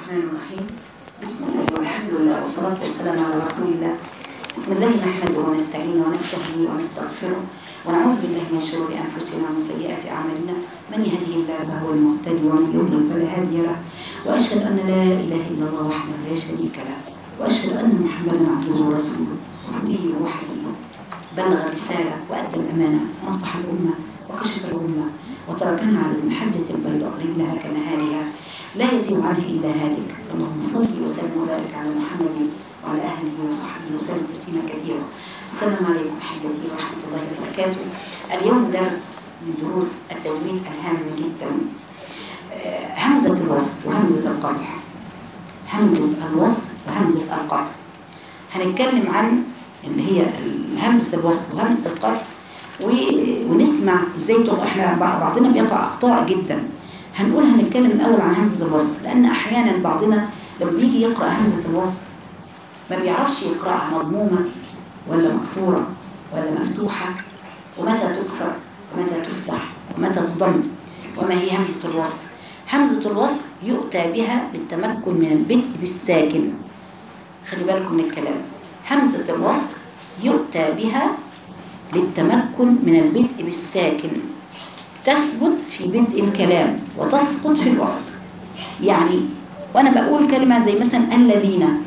الرحمن الرحيم بسم الله والحمد لله والصلاة والسلام على رسول الله بسم الله نحمده ونستعينه ونستهديه ونستغفره ونعوذ بالله من شرور أنفسنا ومن سيئات أعمالنا من يهده الله فهو المهتدي ومن يضلل فلا هادي له وأشهد أن لا إله إلا الله وحده لا شريك له وأشهد أن محمدا عبده ورسوله صفيه وحبيبه بلغ الرسالة وأدى الأمانة ونصح الأمة وكشف الأمة وتركنا على المحجة البيضاء ليلها كنهارها لا يزيغ عنها إلا هالك اللهم صل وسلم وبارك على محمد وعلى أهله وصحبه وسلم تسليما كثيرا السلام عليكم أحبتي ورحمة الله وبركاته اليوم درس من دروس التجويد الهام جدا آه، همزة الوصل وهمزة القطع همزة الوصل وهمزة القطع هنتكلم عن اللي هي همزة الوصل وهمزة القطع و- ونسمع ازاي تق- احنا بع- بعضنا بيقع اخطاء جدا هنقول هنتكلم الاول عن همزة الوصل لان احيانا بعضنا لما بيجي يقرأ همزة الوصل ما بيعرفش يقرأها مضمومة ولا مكسورة ولا مفتوحة ومتى تكسر ومتى تفتح ومتى تضم وما هي همزة الوصل همزة الوصل يؤتى بها للتمكن من البدء بالساكن خلي بالكم من الكلام همزة الوصل يؤتى بها للتمكن من البدء بالساكن تثبت في بدء الكلام وتسقط في الوصل يعني وانا بقول كلمة زي مثلا الذين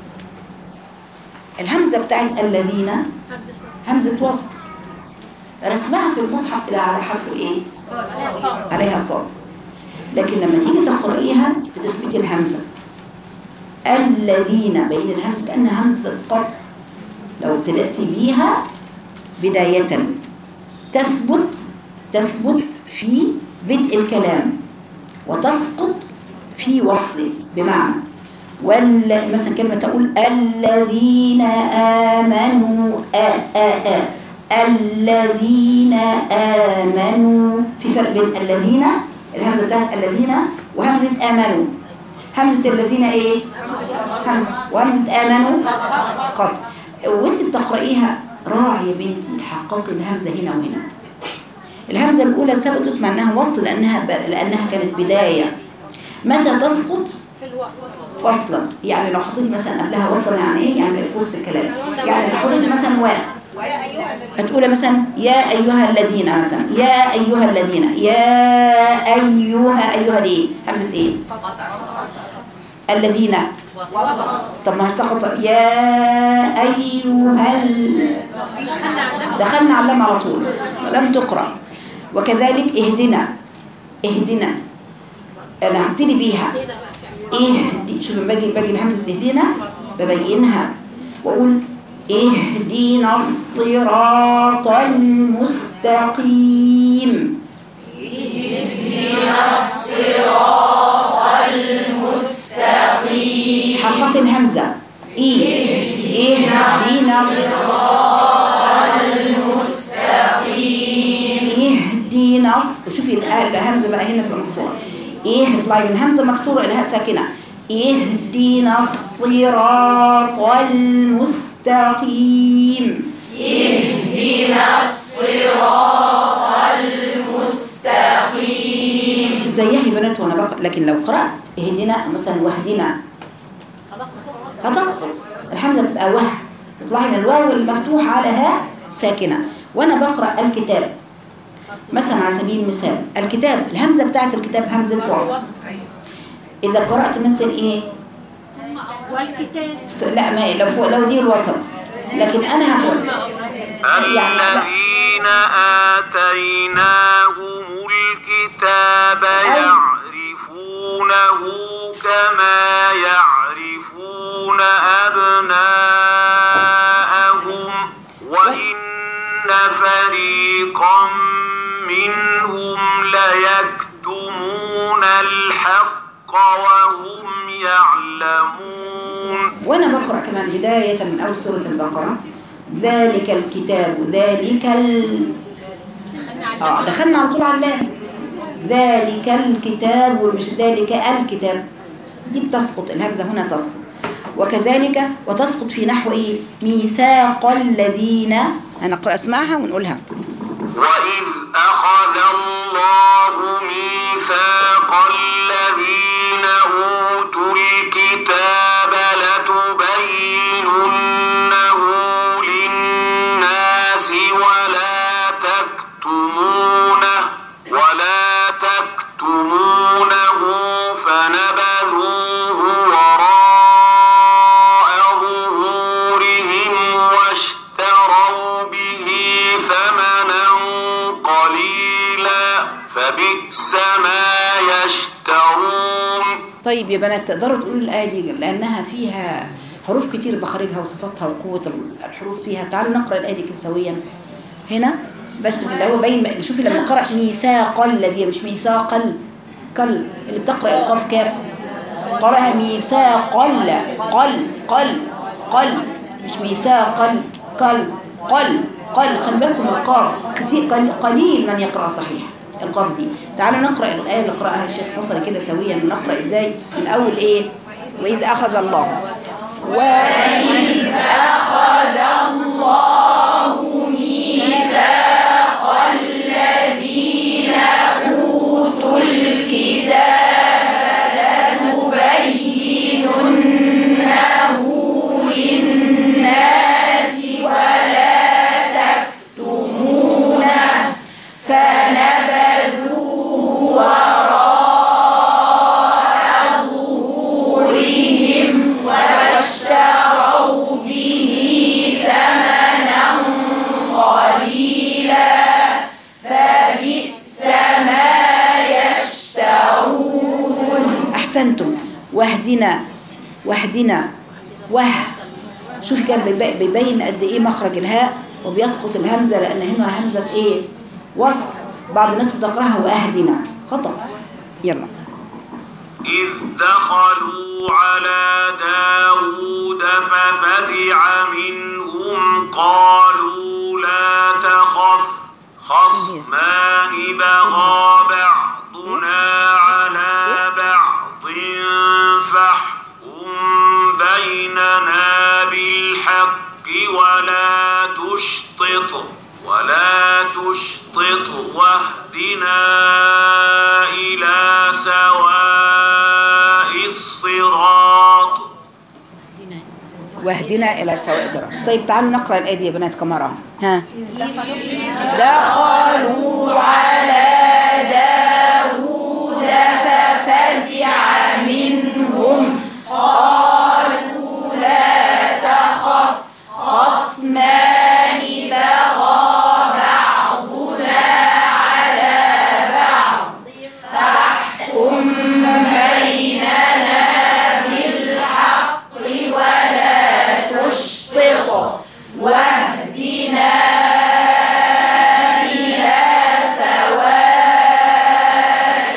الهمزة بتاعت الذين همزة وصل رسمها في المصحف تلاقي على حرف ايه عليها صاد لكن لما تيجي تقرأيها بتثبتي الهمزة الذين بين الهمزة كأنها همزة قطع لو ابتدأتي بيها بداية تثبت تثبت في بدء الكلام وتسقط في وصله بمعنى ولا مثلا كلمة تقول الذين آمنوا آ آ آ الذين آمنوا في فرق بين الذين الهمزة بتاعت الذين وهمزة آمنوا همزة الذين ايه؟ همزة وهمزة آمنوا قط وانت بتقرأيها راعي يا بنتي تحققي الهمزة هنا وهنا الهمزة الأولى ثبتت مع أنها وصل لأنها ب... لأنها كانت بداية متى تسقط في الوصل وصلا يعني لو حطيتي مثلا قبلها وصلا يعني ايه يعني في وسط الكلام يعني لو حطيتي مثلا واو هتقولي مثلا يا ايها الذين مثلا يا ايها الذين يا ايها ايها دي همزه ايه الذين طب ما سقط يا ايها ال... دخلنا على اللام على طول لم تقرا وكذلك اهدنا اهدنا انا هبتدي بيها اهدي شوف لما باجي باجي لهمزه اهدينا ببينها واقول اهدينا الصراط المستقيم اهدينا الصراط المستقيم حقق الهمزه ايه اهدينا الصراط المستقيم اهدينا الص- شوفي الآ- الهمزه بقى هنا تبقى مكسوره ايه اطلعي من همزه مكسوره الهاء ساكنه اهدنا الصراط المستقيم اهدنا الصراط المستقيم زيها يا بنات وانا بقرا لكن لو قرات اهدنا مثلا واهدنا خلاص خلاص هتسقط الحمزه تبقى وه تطلعي من الواو المفتوحه على ها ساكنه وانا بقرا الكتاب مثلا على سبيل المثال الكتاب الهمزه بتاعت الكتاب همزه وصل اذا قرات مثلا ايه والكتاب ف- لا ما لو فوق لو دي الوسط لكن انا هقول يعني لا. الذين آتيناهم الكتاب يعرفونه كما يعرفون أبناءهم وإن فريقا منهم ليكتمون الحق وهم يعلمون وانا بقرا كمان هدايه من اول سوره البقره ذلك الكتاب ذلك ال... اه دخلنا على طول على اللام ذلك الكتاب ومش ذلك الكتاب دي بتسقط الهمزه هنا تسقط وكذلك وتسقط في نحو ايه ميثاق الذين هنقرا اسمعها ونقولها وإذ أخذ الله ميثاق الذين أوتوا فنبذوه وراء ظهورهم واشتروا به ثمنا قليلا فبئس ما يشترون طيب يا بنات تقدروا تقولوا الآية دي لأنها فيها حروف كتير بخارجها وصفاتها وقوة الحروف فيها تعالوا نقرأ الآية دي كده سويا هنا بس اللي هو باين شوفي لما قرأ ميثاق الذي مش ميثاق ال كل اللي بتقرأ القاف كاف قرأها ميثاق ال قل قل قل مش ميثاق ال قل قل قل خلي بالكم من القاف كتير قل- قليل من يقرأ صحيح القاف دي تعالوا نقرأ الآية اللي قرأها الشيخ مصري كده سويا نقرأ ازاي من أول ايه وإذ أخذ الله وإذ أخذ الله ميثاق الذين أوتوا الكتاب لتبيننه للناس ولا تكتمونه فنبذوه وراء ظهورهم واشتروا به ثمنا قليلا فبئس ما يشترون أحسنتم واهدنا واهدنا وه شوف كان بيبي- بيبين قد ايه مخرج الهاء وبيسقط الهمزه لان هنا همزه ايه وصل بعض الناس بتقراها واهدنا خطا يلا إذ دخلوا على داود ففزع منهم قالوا لا تخف خصمان بغى بعضنا على بعض فاحكم بيننا بالحق ولا تشطط ولا تشطط واهدنا إلى سواء الصراط واهدنا الى سواء الصراط طيب تعالوا نقرا الايه دي يا بنات كمره ها دخلوا على داود ففزع منهم قالوا لا تخف خصمان بغى بعضنا على بعض فاحكم بيننا بالحق ولا تشطط واهدنا إلى سواء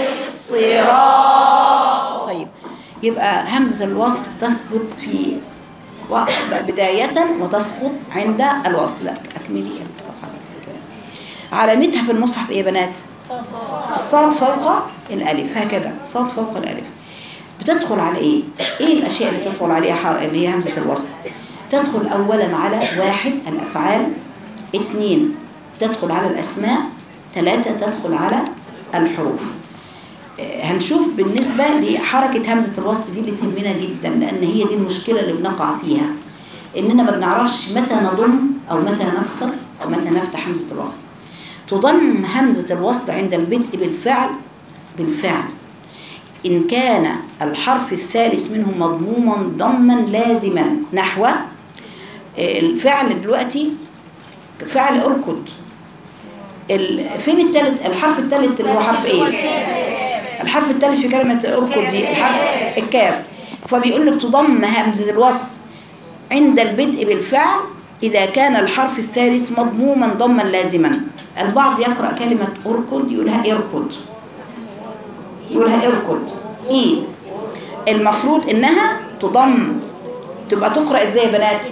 الصراط طيب يبقى همزة الوصل تثبت في و- بداية وتسقط عند الوصل لا أكملي الصفحة كده. علامتها في المصحف إيه يا بنات الصاد فوق الألف هكذا الصاد فوق الألف بتدخل على إيه إيه الأشياء اللي بتدخل عليها حر اللي هي همزة الوصل تدخل أولا على واحد الأفعال اثنين تدخل على الأسماء ثلاثة تدخل على الحروف آه، هنشوف بالنسبة لحركة همزة الوصل دي اللي تهمنا جدا لأن هي دي المشكلة اللي بنقع فيها إننا ما بنعرفش متى نضم أو متى نكسر أو متى نفتح همزة الوصل تضم همزة الوصل عند البدء بالفعل بالفعل إن كان الحرف الثالث منه مضموما ضما لازما نحو آه، الفعل دلوقتي فعل أركض ال- فين التالت الحرف التالت اللي هو حرف ايه الحرف التالت في كلمة أركض دي الحرف الكاف فبيقول لك تضم همزة الوصل عند البدء بالفعل إذا كان الحرف الثالث مضموما ضما لازما البعض يقرأ كلمة أركض يقولها اركض يقولها اركض إيه المفروض إنها تضم تبقى تقرأ إزاي يا بنات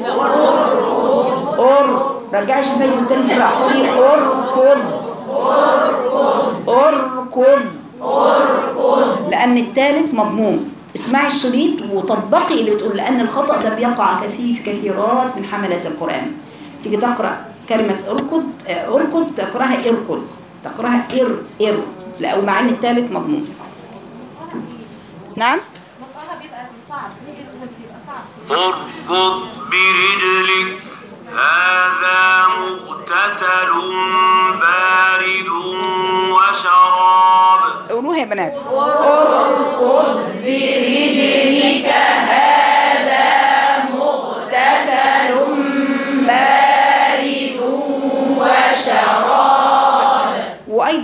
أر رجعي شفايف التاني في الرأي قولي أركض أركض لأن الثالث مضموم اسمعي الشريط وطبقي اللي بتقول لأن الخطأ ده بيقع كثير في كثيرات من حملات القرآن تيجي تقرأ كلمة أركض آه، أركض تقرأها إركض تقرأها إر إر لا ومع إن الثالث مضموم نعم اركض برجلك هذا مغتسل بارد وشراب قولوها يا بنات اركض برجلك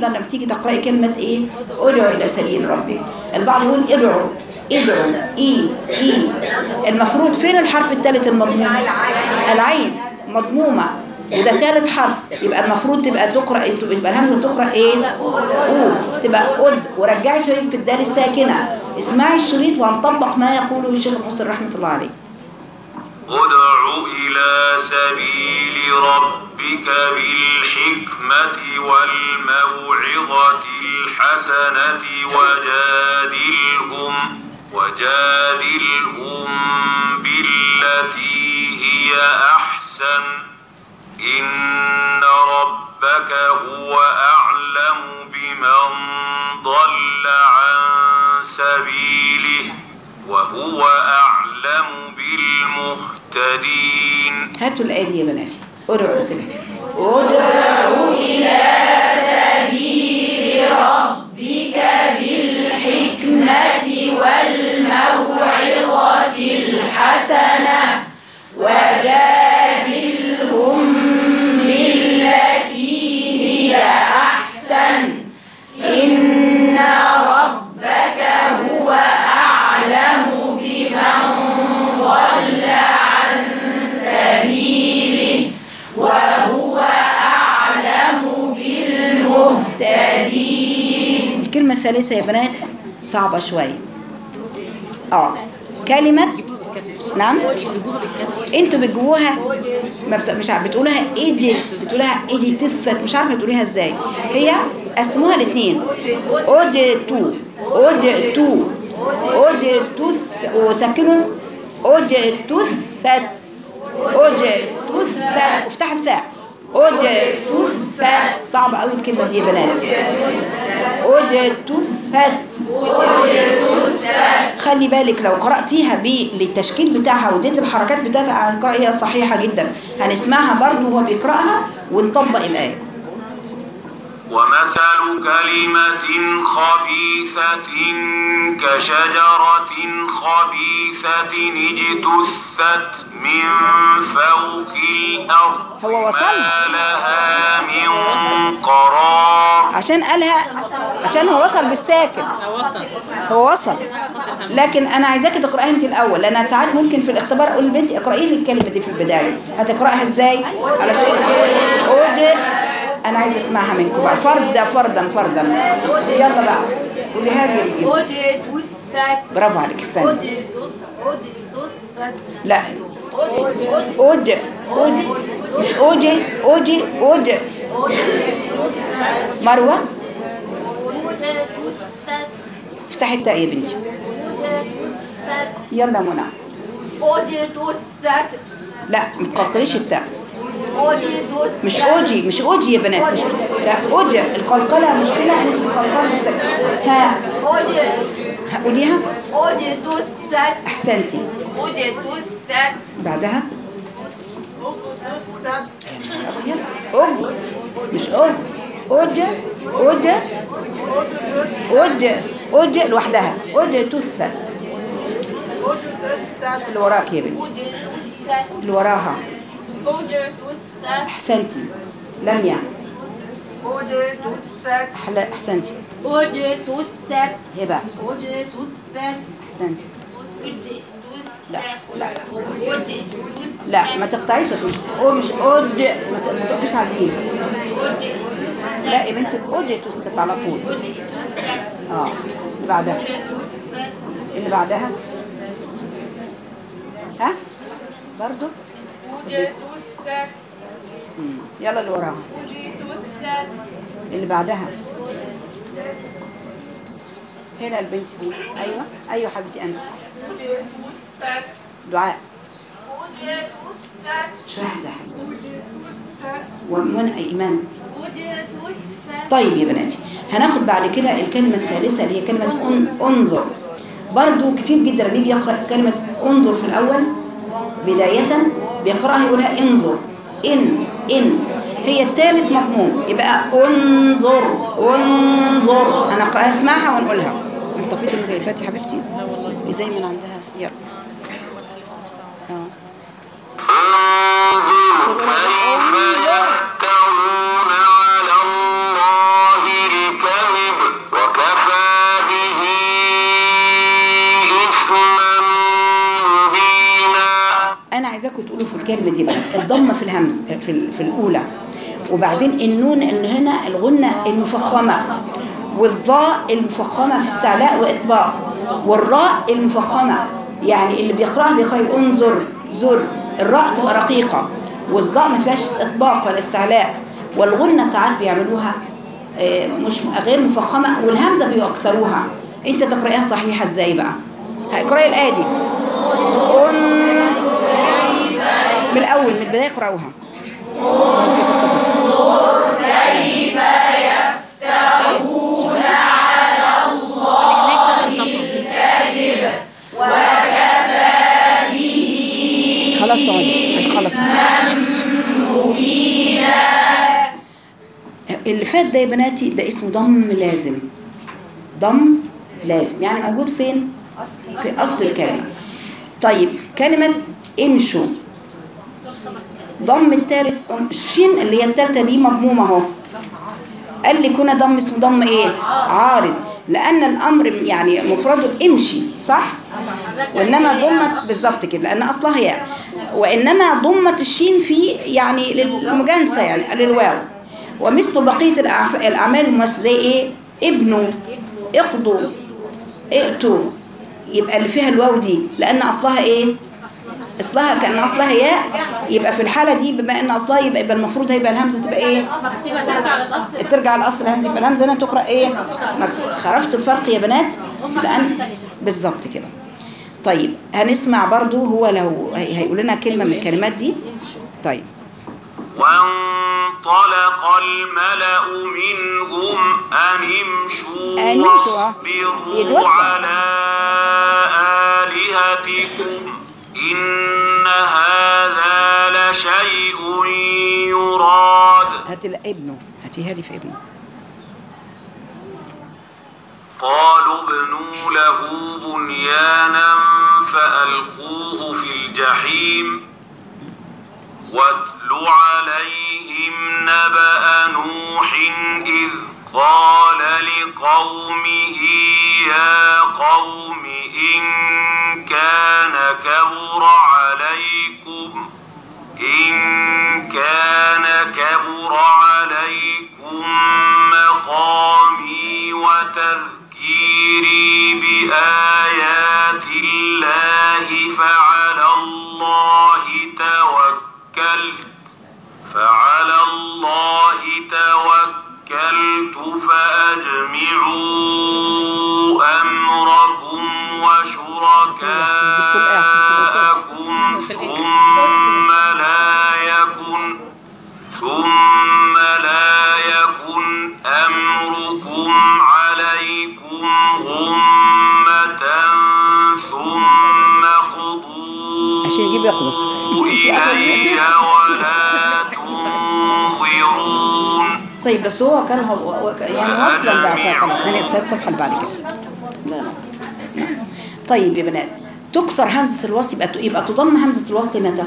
ايضا لما تيجي تقراي كلمه ايه ادعو الى سبيل ربك البعض يقول ادعو ادعو اي اي المفروض فين الحرف الثالث المضموم العين مضمومه وده ثالث حرف يبقى المفروض تبقى تقرا يبقى الهمزه تقرا ايه او تبقى اد ورجعي شريط في الدال الساكنه اسمعي الشريط وهنطبق ما يقوله الشيخ محسن رحمه الله عليه ادع إلى سبيل ربك بالحكمة والموعظة الحسنة وجادلهم وجادلهم بالتي هي أحسن إن ربك هو أعلم بمن ضل عن سبيله وهو أعلم بالمهتدين هاتوا الآية دي يا بناتي ادعوا إلى سبيل ادعوا إلى سبيل ربك بالحكمة والموعظة الحسنة وجادلهم بالتي هي أحسن إن ربك هو أعلم بمن ضل عن سبيله وهو أعلم بالمهتدين الكلمة الثالثة يا بنات صعبة شوية اه كلمة نعم انتوا بتجيبوها ما بت... مش عارف بتقولها ايدي بتقولها ايدي تثبت مش عارفه تقوليها ازاي هي اسمها الاثنين اود تو اود تو اود تو وسكنوا اود تثت اود تثت وافتح الثاء اود تثت صعبه قوي الكلمه دي يا بنات اود تثت خلي بالك لو قرأتيها بالتشكيل بتاعها واديت الحركات بتاعتها هتقرأيها صحيحة جدا هنسمعها برضو وهو بيقرأها ونطبق الآية ومثل كلمة خبيثة كشجرة خبيثة اجتثت من فوق الأرض هو وصل. ما لها من قرار عشان قالها عشان هو وصل بالساكن هو وصل لكن انا عايزاكي تقرايها انت الاول لان أنا ساعات ممكن في الاختبار اقول لبنتي اقراي لي الكلمه دي في البدايه هتقراها ازاي علشان أود انا عايزه اسمعها منكم بقى فردا فردا فردا يلا بقى قوليها لي وجد وثت برافو عليك استنى وجد وثت لا أود أود مش أوجي أوجي أود مروة وجد وثت افتحي التاء يا بنتي وجد وثت يلا منى وجد وثت لا ما تقلقليش التاء وجد وثت مش اوجي مش اوجي يا بنات مش لا اوجي القلقله مشكله ان القلقله مسك- ها وجد قوليها وجد وثت احسنتي وجد وثت بعدها يلا اوج مش اوج اوج اوج اوج اوج لوحدها اوج تثت اللي وراك يا بنتي وجد وثت اللي وراها وجد وثت احسنتي لميا وجد وثت أحلى احسنتي وجد وثت هبه وجد وثت احسنتي وجد لا لا وجد لا ما تقطعيش يا بنتي او مش اود ما ت- ما تقفيش على الايد لا يا بنتي اود تثبت على طول اه اللي بعدها اللي بعدها ها برضو وجد وثت مم. يلا اللي وراها وجد وثت اللي بعدها هنا البنت دي ايوه ايوه حبيبتي انت وجد وثت دعاء وجد وثت شهد ومن ايمان وجد وثت طيب يا بناتي هناخد بعد كده الكلمة الثالثة اللي هي كلمة أن- انظر برضو كتير جدا لما يجي يقرأ كلمة انظر في الأول بداية بيقرأها يقولها انظر إن إن هي الثالث مضموم يبقى انظر انظر أنا أقرأها اسمعها ونقولها انت طفيت المكيفات يا حبيبتي دايما عندها يلا آه. انظر كيف يفترون على الله عايزاكم تقولوا في الكلمه دي بقى الضمه في الهمز في ال- في الاولى وبعدين النون اللي هنا الغنه المفخمه والظاء المفخمه في استعلاء واطباق والراء المفخمه يعني اللي بيقراها بيقرا يقول انظر زر الراء تبقى رقيقه والظاء ما فيهاش اطباق ولا استعلاء والغنه ساعات بيعملوها آه، مش غير مفخمه والهمزه بيكسروها انت تقرايها صحيحه ازاي بقى اقراي الايه دي قل من الأول من البداية اقرأوها كيف اتفقت؟ خلاص اقعدي عشان خلصنا اللي فات ده يا بناتي ده اسمه ضم لازم ضم لازم يعني موجود فين؟ في أصل الكلمة طيب كلمة امشوا ضم التالت الشين اللي هي التالتة دي مضمومة اهو قال لي كنا ضم اسمه ضم ايه عارض لان الامر يعني مفرده امشي صح وانما ضمت بالظبط كده لان اصلها ياء وانما ضمت الشين في يعني للمجانسه يعني للواو ومثل بقيه الأعف- الاعمال المس زي ايه ابنوا اقضوا ائتوا يبقى اللي فيها الواو دي لان اصلها ايه اصلها كان اصلها ياء يبقى في الحاله دي بما ان اصلها يبقى, يبقى المفروض هيبقى الهمزه تبقى ايه ترجع الاصل الهمزه يبقى الهمزه هنا تقرا ايه مكسور خرجت الفرق يا بنات لان بالظبط كده طيب هنسمع برضو هو لو هي- هيقول لنا كلمه من الكلمات دي طيب وانطلق الملأ منهم أن امشوا أن امشوا، آه. واصبروا يتوسع. على آلهتكم إن هذا لشيء يراد هات ال- ابنه هاتيها لي في ابنه قالوا ابنوا له بنيانا فألقوه في الجحيم واتل عليهم نبأ نوح إذ قال لقومه يا قوم إن كان كبر عليكم إن كان كبر عليكم مقامي وتذكيري بآيات الله فعلى الله توكلت فعلى الله توكلت فأجمعوا أمركم وشركاءكم ثم لا يكن ثم لا يكن أمركم عليكم غمة ثم قضوا عشان يجيب يقضوا إلي ولا تنظرون طيب بس هو كان هو هو- يعني وصلا بقى خلاص هنا السادس صفحه اللي بعد كده لا لا نعم. طيب يا بنات تكسر همزه الوصل يبقى يبقى تضم همزه الوصل متى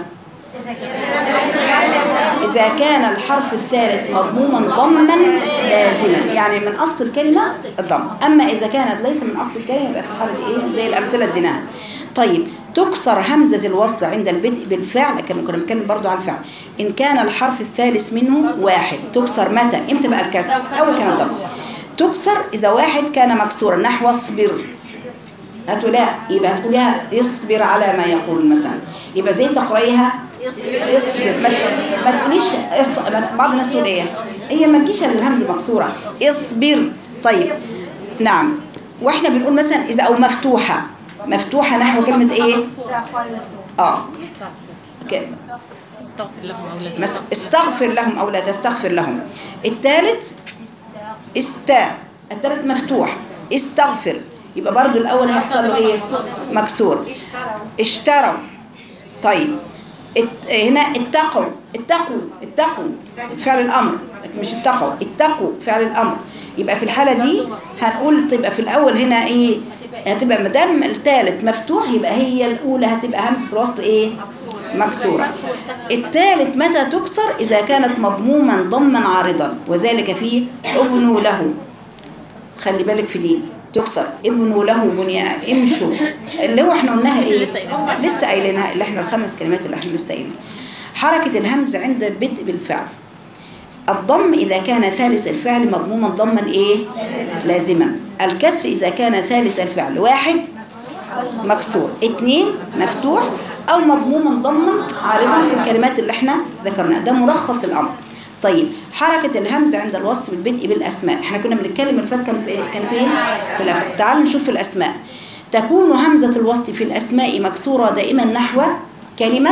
إذا كان الحرف الثالث مضموما ضما لازما يعني من أصل الكلمة الضم أما إذا كانت ليس من أصل الكلمة يبقى في الحالة دي إيه زي الأمثلة اديناها طيب تكسر همزة الوصل عند البدء بالفعل كما كنا بنتكلم برضو عن الفعل إن كان الحرف الثالث منه واحد تكسر متى إمتى بقى الكسر أول كان الضم تكسر إذا واحد كان مكسورا نحو اصبر هاتوا لا يبقى هتقوليها اصبر على ما يقول مثلا يبقى زي تقرأيها اصبر ما ت- ما تقوليش اص... ما- بعض الناس تقول ايه هي ما تجيش الا الهمزه مكسوره اصبر طيب نعم واحنا بنقول مثلا اذا او مفتوحه مفتوحه نحو كلمه ايه اه كده استغفر لهم او لا مس- استغفر لهم او لا تستغفر لهم الثالث استا الثالث مفتوح استغفر يبقى برضو الاول هيحصل له ايه مكسور اشتروا طيب ات... هنا اتقوا اتقوا اتقوا فعل الامر لكن مش اتقوا اتقوا فعل الامر يبقى في الحاله دي هنقول تبقى في الاول هنا ايه هتبقى ما دام الثالث مفتوح يبقى هي الاولى هتبقى همزه الوصل ايه مكسوره الثالث متى تكسر اذا كانت مضموما ضما عارضا وذلك في ابنوا له خلي بالك في دي تكسر ابنوا له بنيان امشوا اللي هو احنا قلناها ايه لسه قايلينها اللي احنا الخمس كلمات اللي احنا لسه قايلينها حركة الهمز عند بدء بالفعل الضم إذا كان ثالث الفعل مضموما ضما إيه؟ لازما الكسر إذا كان ثالث الفعل واحد مكسور اثنين مفتوح أو مضموما ضما عارضا في الكلمات اللي احنا ذكرناها ده ملخص الأمر طيب حركة الهمز عند الوصف بالبدء بالأسماء احنا كنا بنتكلم اللي فات كان في كان فين؟ في الأفعال تعالوا نشوف في الأسماء تكون همزة الوصل في الأسماء مكسورة دائما نحو كلمة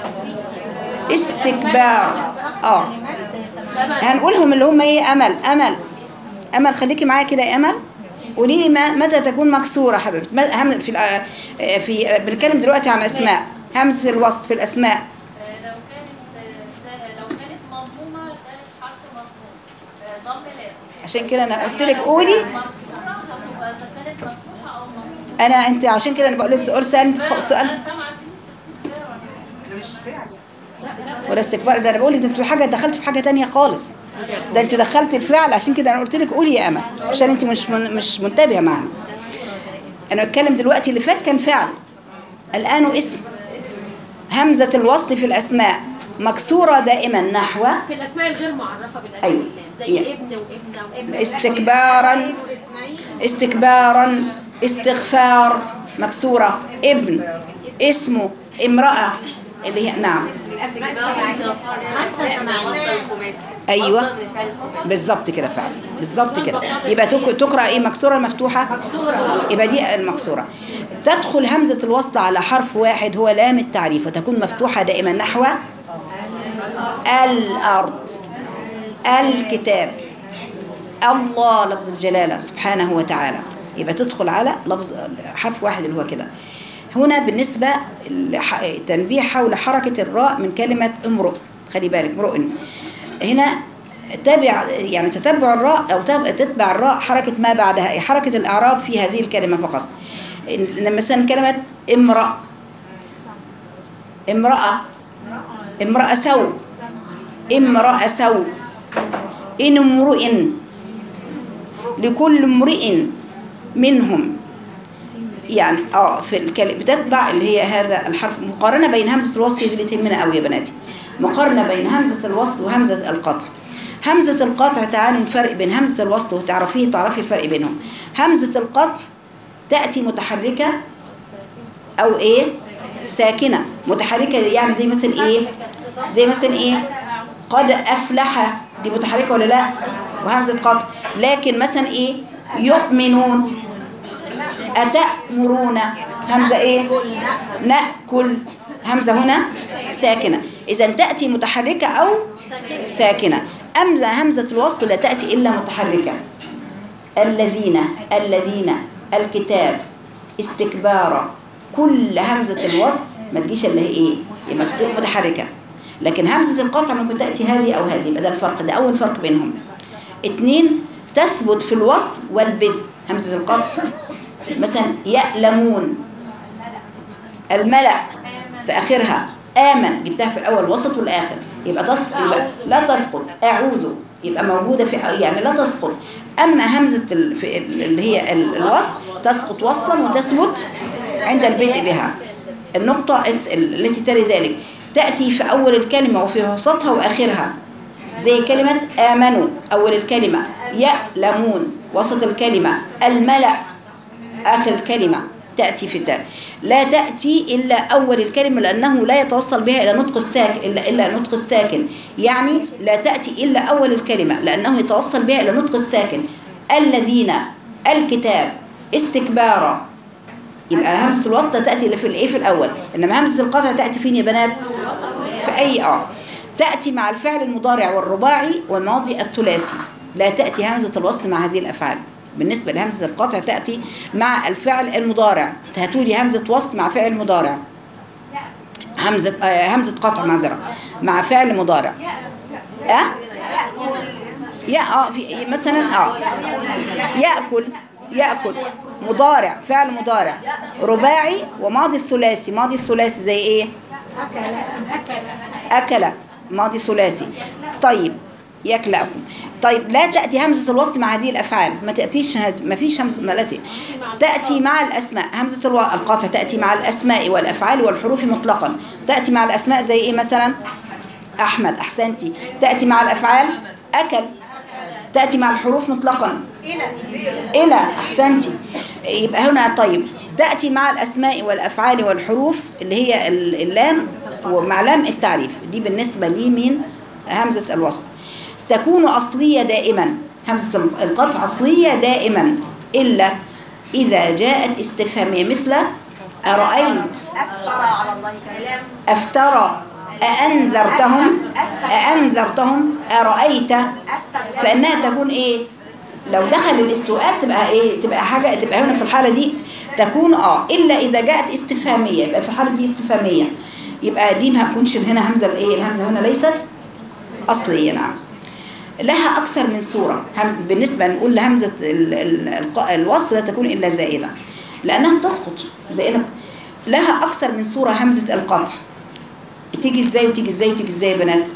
استكبار اه هنقولهم اللي هم ايه امل امل امل خليكي معايا كده يا امل قولي لي ما- متى تكون مكسوره حبيبتي ما- هم- في الأ- في بنتكلم دلوقتي عن اسماء همزه الوصف في الاسماء لو كانت لو كانت مضمومة كانت حرف مضموم ضم لازم عشان كده انا قلت لك قولي مكسورة هتبقى إذا كانت مفتوحة أو مكسورة انا انت عشان كده انا بقول لك سؤال سؤال سؤال أنا سامعة كلمة استكبار ولا استكبار ده انا بقول لك ده انت حاجه دخلت في حاجه تانية خالص ده انت دخلت الفعل عشان كده انا قلت لك قولي يا امل عشان انت مش من مش منتبهه معانا انا بتكلم دلوقتي اللي فات كان فعل الان اسم همزه الوصل في الاسماء مكسوره دائما نحو في الاسماء الغير معرفه بالالف أيوة. واللام زي يعني. ابن وابنه وابن استكبارا استكبارا استغفار مكسوره ابن اسمه امراه اللي هي نعم ايوه بالظبط كده فعلا بالظبط كده يبقى تك- تقرا ايه مكسوره ولا مفتوحه مكسوره يبقى دي المكسوره تدخل همزه الوصل على حرف واحد هو لام التعريف وتكون مفتوحه دائما نحو الارض الكتاب الله لفظ الجلاله سبحانه وتعالى يبقى تدخل على لفظ حرف واحد اللي هو كده هنا بالنسبه لح- تنبيه حول حركه الراء من كلمه امرؤ خلي بالك امرؤ هنا تابع يعني تتبع الراء او تب- تتبع الراء حركه ما بعدها أي حركه الاعراب في هذه الكلمه فقط إن- مثلا كلمه امرأ امرأة امرأة سو امرأة سو إن امرئ لكل امرئ منهم يعني اه في الكلمة بتتبع اللي هي هذا الحرف مقارنة بين همزة الوصل دي اللي تهمنا قوي يا بناتي مقارنة بين همزة الوصل وهمزة القطع همزة القطع تعالوا نفرق بين همزة الوصل وتعرفيه تعرفي الفرق بينهم همزة القطع تأتي متحركة أو إيه ساكنة متحركة يعني زي مثلا إيه زي مثلا إيه قد أفلح دي متحركة ولا لا وهمزة قطع لكن مثلا إيه يؤمنون أتأمرون همزة إيه نأكل همزة هنا ساكنة إذا تأتي متحركة أو ساكنة أمزة همزة الوصل لا تأتي إلا متحركة الذين الذين الكتاب استكبارا كل همزة الوصل ما تجيش اللي هي إيه هي مفتوح متحركة لكن همزة القطع ممكن تأتي هذه أو هذه يبقى ده الفرق ده أول فرق بينهم اتنين تثبت في الوصل والبدء همزة القطع مثلا يألمون الملأ في آخرها آمن جبتها في الأول وسط والآخر يبقى تسقط يبقى لا تسقط أعوذ يبقى موجودة في يعني لا تسقط أما همزة ال- في ال- اللي هي ال- الوصل تسقط وصلا وتثبت عند البدء بها النقطة اس- التي تلي ذلك تأتي في أول الكلمة وفي وسطها وآخرها زي كلمة آمنوا أول الكلمة يألمون وسط الكلمة الملأ آخر الكلمة تأتي في الدال لا تأتي إلا أول الكلمة لأنه لا يتوصل بها إلى نطق الساكن إلا إلا نطق الساكن يعني لا تأتي إلا أول الكلمة لأنه يتوصل بها إلى نطق الساكن الذين الكتاب استكبارا يبقى همزة الوسط تأتي اللي في الإيه في الأول إنما همزة القطع تأتي فين يا بنات في أي آه تأتي مع الفعل المضارع والرباعي والماضي الثلاثي لا تأتي همزة الوصل مع هذه الأفعال بالنسبة لهمزة القطع تأتي مع الفعل المضارع هاتولي همزة وصل مع فعل مضارع همزة آه همزة قطع معذرة مع فعل مضارع أه؟ يا اه في مثلا اه يأكل يأكل مضارع فعل مضارع رباعي وماضي الثلاثي ماضي الثلاثي زي ايه أكل ماضي ثلاثي طيب يكلأكم طيب لا تأتي همزة الوصل مع هذه الأفعال ما تأتيش هز- ما فيش همزة ما لا ت- تأتي مع الأسماء همزة الو- القطع تأتي مع الأسماء والأفعال والحروف مطلقا تأتي مع الأسماء زي إيه مثلا أحمد أحسنتي تأتي مع الأفعال أكل تأتي مع الحروف مطلقا إلى أحسنتي يبقى هنا طيب تأتي مع الأسماء والأفعال والحروف اللي هي ال- اللام ومع لام التعريف دي بالنسبة لي من همزة الوصل تكون أصلية دائما همزة القطع أصلية دائما إلا إذا جاءت استفهامية مثل أرأيت أفترى على الله كلام أفترى أأنذرتهم أأنذرتهم أرأيت فإنها تكون إيه لو دخل السؤال تبقى إيه تبقى حاجة تبقى هنا في الحالة دي تكون آه إلا إذا جاءت استفهامية يبقى في الحالة دي استفهامية يبقى دي ما هتكونش هنا همزة الإيه الهمزة هنا ليست أصلية نعم لها أكثر من صورة هم- بالنسبة نقول لهمزة ال- ال- الق- الوصل لا تكون إلا زائدة لأنها بتسقط زائدة لها أكثر من صورة همزة القطع تيجي ازاي وتيجي ازاي وتيجي ازاي يا بنات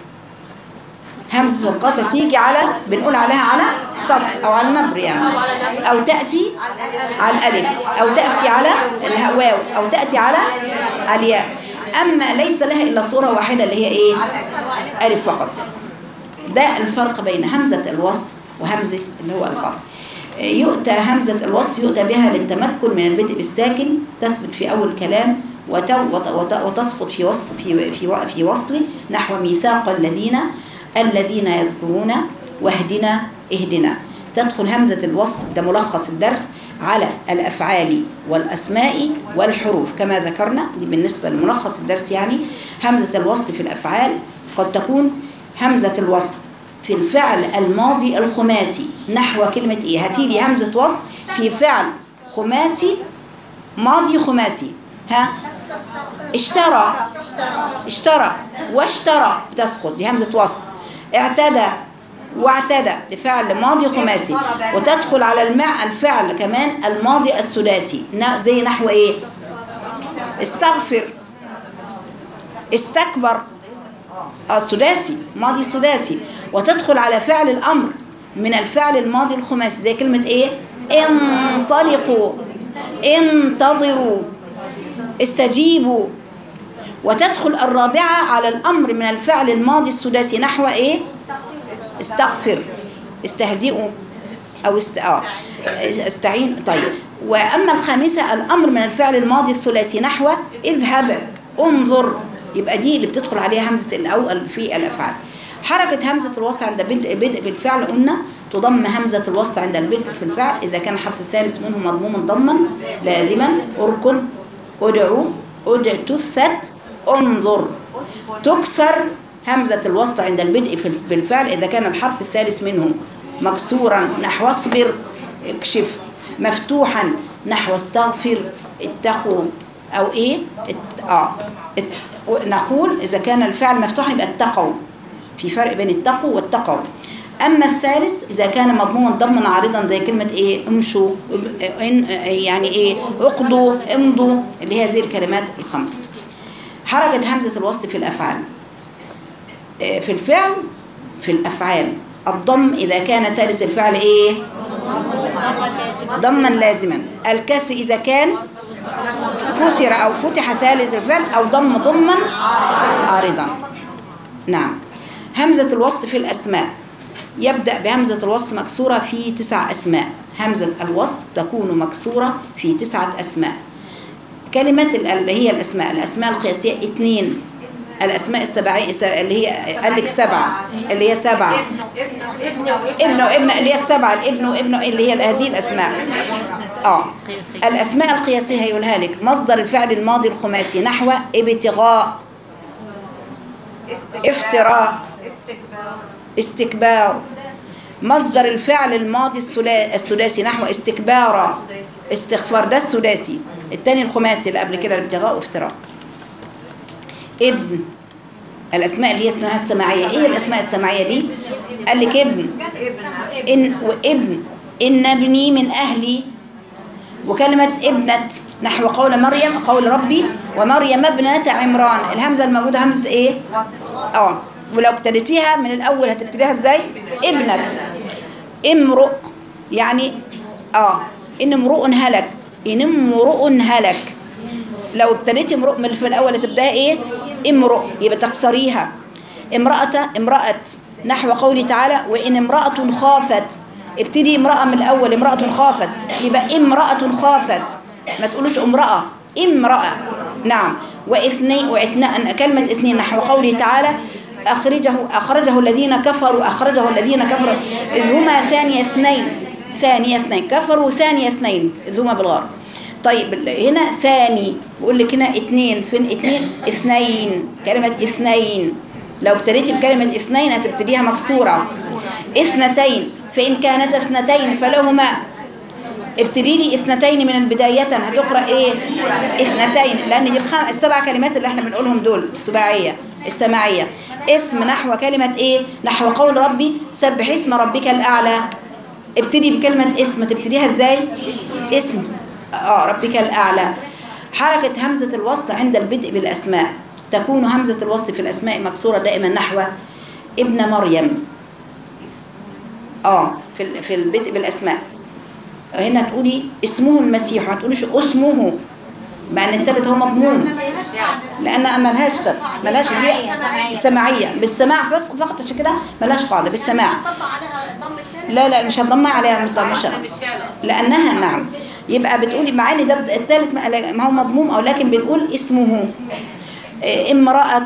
همزة القطع تيجي على بنقول عليها على سطر او على النبر يعني او تأتي على الالف او تأتي على الواو او تأتي على الياء اما ليس لها الا صورة واحدة اللي هي ايه الف فقط ده الفرق بين همزة الوصل وهمزة اللي هو القطع يؤتى همزة الوصل يؤتى بها للتمكن من البدء بالساكن تثبت في أول كلام وت- وت- وت- وتسقط في وصل في في و- في وصل نحو ميثاق الذين الذين يذكرون واهدنا اهدنا تدخل همزة الوصل ده ملخص الدرس على الأفعال والأسماء والحروف كما ذكرنا دي بالنسبة لملخص الدرس يعني همزة الوصل في الأفعال قد تكون همزة الوصل في الفعل الماضي الخماسي نحو كلمة ايه هاتيلي همزة وصل في فعل خماسي ماضي خماسي ها اشترى اشترى واشترى بتسقط دي همزة وصل اعتدى واعتدى لفعل ماضي خماسي وتدخل على المع الفعل كمان الماضي الثلاثي ن- زي نحو ايه استغفر استكبر الثلاثي ماضي ثلاثي وتدخل على فعل الأمر من الفعل الماضي الخماسي زي كلمة إيه انطلقوا انتظروا استجيبوا وتدخل الرابعة على الأمر من الفعل الماضي الثلاثي نحو إيه استغفر استهزئوا أو است... آه. استعين طيب وأما الخامسة الأمر من الفعل الماضي الثلاثي نحو اذهب انظر يبقى دي اللي بتدخل عليها همزة الأول في الأفعال حركة همزة الوصل عند بدء بدء بالفعل قلنا تضم همزة الوصل عند البدء في الفعل إذا كان الحرف الثالث منه مضموما ضما لازما اركض ادعو ادتثت انظر تكسر همزة الوسط عند البدء في- بالفعل إذا كان الحرف الثالث منه مكسورا نحو اصبر اكشف مفتوحا نحو استغفر اتقوا أو إيه ات... آه. ات... نقول إذا كان الفعل مفتوحا يبقى اتقوا في فرق بين اتقوا واتقوا أما الثالث إذا كان مضموما ضمن عارضا زي كلمة إيه امشوا إن يعني إيه اقضوا امضوا اللي هي هذه الكلمات الخمس حركة همزة الوصل في الأفعال آه، في الفعل في الأفعال الضم إذا كان ثالث الفعل إيه ضما لازما الكسر إذا كان كسر أو فتح ثالث الفعل أو ضم ضما عارضا نعم همزة الوصل في الأسماء يبدأ بهمزة الوصل مكسورة في تسع أسماء همزة الوصل تكون مكسورة في تسعة أسماء كلمة ال- اللي هي الأسماء الأسماء القياسية اثنين الأسماء السبعية اللي هي قال لك سبعة اللي هي سبعة ابن وابن اللي هي السبعة الابن وابن اللي هي هذه الأسماء اه قياسية. الأسماء القياسية هيقولها لك مصدر الفعل الماضي الخماسي نحو ابتغاء افتراء استكبار مصدر الفعل الماضي الثلا- الثلاثي نحو استكبارا استغفار ده الثلاثي الثاني الخماسي اللي قبل كده الابتغاء وافتراء ابن الاسماء اللي هي اسمها السماعيه ايه الاسماء السماعيه دي قال لك ابن ان وابن ان ابني من اهلي وكلمة ابنة نحو قول مريم قول ربي ومريم ابنة عمران الهمزة الموجودة همزة ايه؟ اه ولو ابتديتيها من الاول هتبتديها ازاي ابنة امرؤ يعني اه ان امرؤ هلك ان امرؤ هلك لو ابتديتي امرؤ من في الاول هتبداها ايه امرؤ يبقى تكسريها امرأة امرأة نحو قوله تعالى وإن امرأة خافت ابتدي امرأة من الأول امرأة خافت يبقى امرأة خافت ما تقولوش امرأة امرأة نعم واثنين واثنين كلمة اثنين نحو قوله تعالى أخرجه أخرجه الذين كفروا أخرجه الذين كفروا إذ هما ثاني اثنين ثاني اثنين كفروا ثاني اثنين إذ هما بالغار طيب هنا ثاني بقول لك هنا اثنين فين اثنين اثنين كلمة اثنين لو ابتديتي بكلمة اثنين هتبتديها مكسورة اثنتين فإن كانت اثنتين فلهما ابتدي لي اثنتين من البداية هتقرأ ايه اثنتين لأن دي الخم... السبع كلمات اللي احنا بنقولهم دول السباعية السماعية اسم نحو كلمة ايه نحو قول ربي سبح اسم ربك الأعلى ابتدي بكلمة اسم تبتديها ازاي اسم اه ربك الأعلى حركة همزة الوصل عند البدء بالأسماء تكون همزة الوصل في الأسماء مكسورة دائما نحو ابن مريم اه في ال- في البدء بالأسماء هنا تقولي اسمه المسيح ما تقوليش اسمه مع ان الثالث هو مضمون لان ملهاش قد ملهاش هي سماعيه بالسماع بس فقط عشان كده ملهاش قاعده بالسماع طبق عليها ضم الثاني لا لا مش هتضم عليها مش مش فعل اصلا لانها نعم يبقى بتقولي مع ان ده الثالث ما ما هو مضموم او لكن بنقول اسمه إيه، امرأة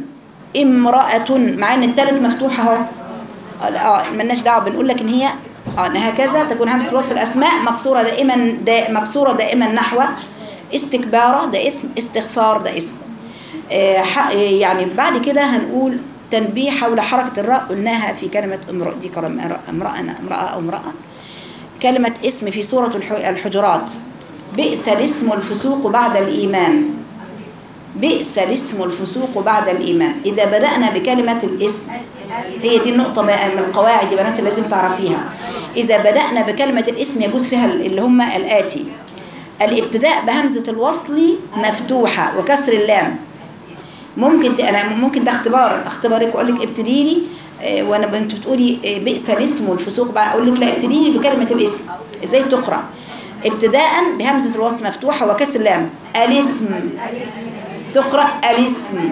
امرأة مع ان الثالث مفتوح اهو اه ملناش دعوه بنقول لك ان هي اه ان هكذا تكون همزه الوصل في الاسماء مكسوره دائما دا مكسوره دائما نحو استكبار ده اسم استغفار ده اسم آه ح- يعني بعد كده هنقول تنبيه حول حركه الراء قلناها في كلمه امرأة دي كلمه امرأة امرأة أو امرأة كلمة اسم في سورة الح- الحجرات بئس الاسم الفسوق بعد الإيمان بئس الاسم الفسوق بعد الإيمان إذا بدأنا بكلمة الاسم هي دي النقطة بقى من القواعد يا بنات اللي لازم تعرفيها إذا بدأنا بكلمة الاسم يجوز فيها اللي هم الآتي الابتداء بهمزة الوصل مفتوحة وكسر اللام ممكن ت... انا ممكن ده اختبار اختبارك واقول لك ابتدي لي آه، وانا انت بتقولي آه، بئس الاسم والفسوق بقى اقول لك لا ابتدي لي بكلمه الاسم ازاي تقرا ابتداء بهمزه الوصل مفتوحه وكسر اللام الاسم تقرا الاسم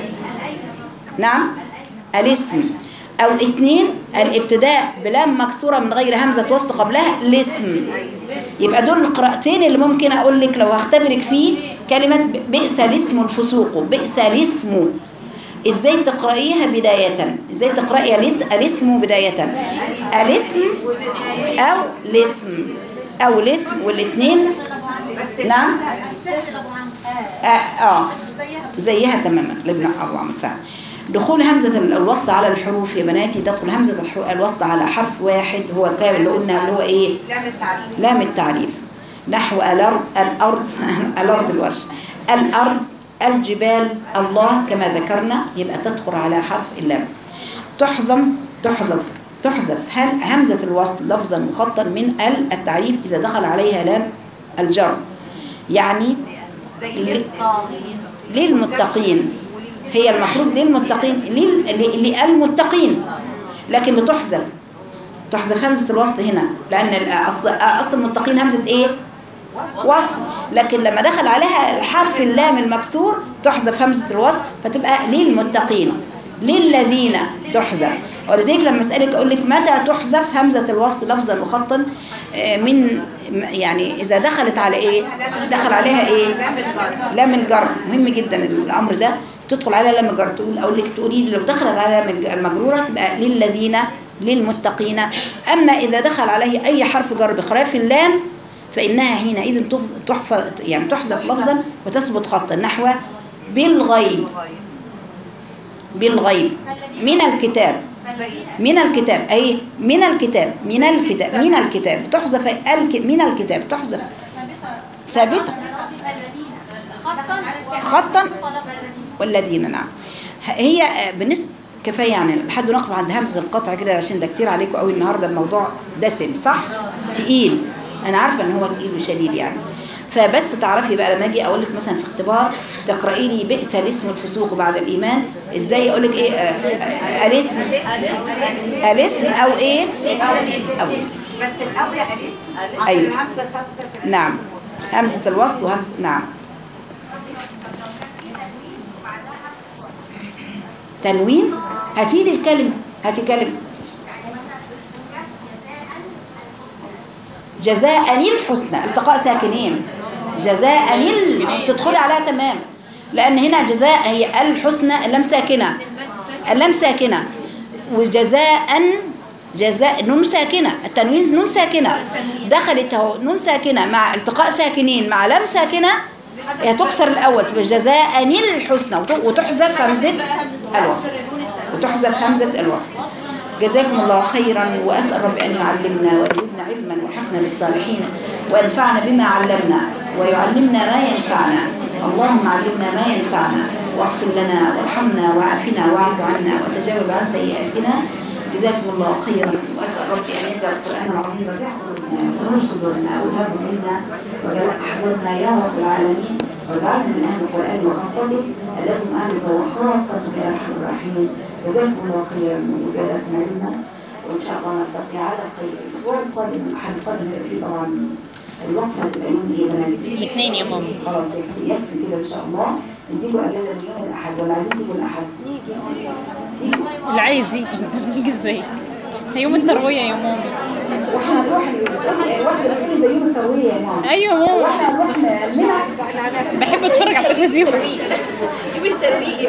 نعم الاسم او اتنين الابتداء بلام مكسوره من غير همزه وصل قبلها الاسم يبقى دول القراءتين اللي ممكن اقول لك لو هختبرك فيه كلمه بئس الاسم الفسوق بئس الاسم ازاي تقرايها بدايه ازاي تقراي الاس- الاسم بدايه الاسم او الاسم او الاسم والاثنين نعم آه, اه زيها تماما لابن ابو عمرو فعلا دخول همزة الوصل على الحروف يا بناتي تدخل همزة الح- الوصل على حرف واحد هو الكامل اللي قلنا اللي هو ايه لام التعليم لام التعريف نحو الأرض الأرض الأرض الورش الأرض الجبال الله كما ذكرنا يبقى تدخل على حرف اللام تحذف تحذف تحذف هل- همزة الوصل لفظا مخطا من ال التعريف إذا دخل عليها لام الجر يعني زي الطاغين للمتقين هي المفروض للمتقين لل- ل- للمتقين لكن بتحذف تحذف همزة الوصل هنا لأن الأصل أصل المتقين همزة إيه؟ وصل لكن لما دخل عليها الحرف اللام المكسور تحذف همزة الوصل فتبقى للمتقين للذين تحذف ولذلك لما أسألك أقول لك متى تحذف همزة الوصل لفظا مخطا آه، من يعني إذا دخلت على إيه؟ دخل عليها إيه؟ لام الجر لام الجر مهم جدا الامر ده تدخل على لام الجر تقول اقول لك تقولي لي لو دخلت على لام الج- المجروره تبقى للذين للمتقين اما اذا دخل عليه اي حرف جر بخلاف اللام فانها حينئذ تحف- تحفظ يعني تحذف لفظا وتثبت خطا نحو بالغيب بالغيب من الكتاب من الكتاب أي من الكتاب من الكتاب من الكتاب تحذف الك من الكتاب تحذف ثابتة خطا والذين نعم هي بالنسبة كفاية يعني لحد نقف عند همزة القطع كده عشان ده كتير عليكم قوي النهاردة الموضوع دسم صح؟ تقيل أنا عارفة إن هو تقيل وشديد يعني فبس تعرفي بقى لما اجي اقول لك مثلا في اختبار تقراي لي بئس الاسم الفسوق بعد الايمان ازاي اقول لك ايه آه، آه، الاسم الاسم او ايه او اسم بس الاولى الف اصل أيوة. الهمزه ثابته في نعم همزه الوصل وهمزه نعم تنوين هاتي لي الكلمه هاتي كلمه جزاء الحسنى التقاء ساكنين جزاء ال تدخلي عليها تمام لان هنا جزاء هي الحسنى اللام ساكنه اللام ساكنه وجزاء جزاء نون ساكنه التنوين نون ساكنه دخلت اهو نون ساكنه مع التقاء ساكنين مع لام ساكنه هي تكسر الاول تبقى جزاء الحسنى وت- وتحذف همزه الوصل وتحذف همزه الوصل جزاكم الله خيرا وأسأل رب أن يعلمنا ويزدنا علما وحقنا بالصالحين وينفعنا بما علمنا ويعلمنا ما ينفعنا اللهم علمنا ما ينفعنا واغفر لنا وارحمنا وعافنا واعف عنا وتجاوز عن سيئاتنا جزاكم الله خيرا وأسأل ربي أن يجعل القرآن العظيم ربيع قلوبنا ونور صدورنا وهب منا وجلاء أحزاننا يا رب العالمين واجعلنا من أهل القرآن وخاصته الذي هم أهله وخاصته يا أرحم الراحمين جزاكم الله خيرا وجزاكم علما وإن شاء الله نلتقي على خير الأسبوع القادم الأحد القادم هيبقى فيه طبعا الوقت هتبقى يوم إيه يا بنات؟ الاثنين يا ماما خلاص يكفي يكفي كده إن شاء الله نديكوا أجازة من يوم الأحد ولا عايزين تيجوا الأحد؟ تيجوا اللي عايز يجي يجي ازاي ده يوم التروية يا ماما واحنا هنروح بتقولي واحدة بتقولي ده يوم التروية يا ماما ايوه ماما واحنا هنروح نلعب بحب اتفرج على التلفزيون يوم التربيه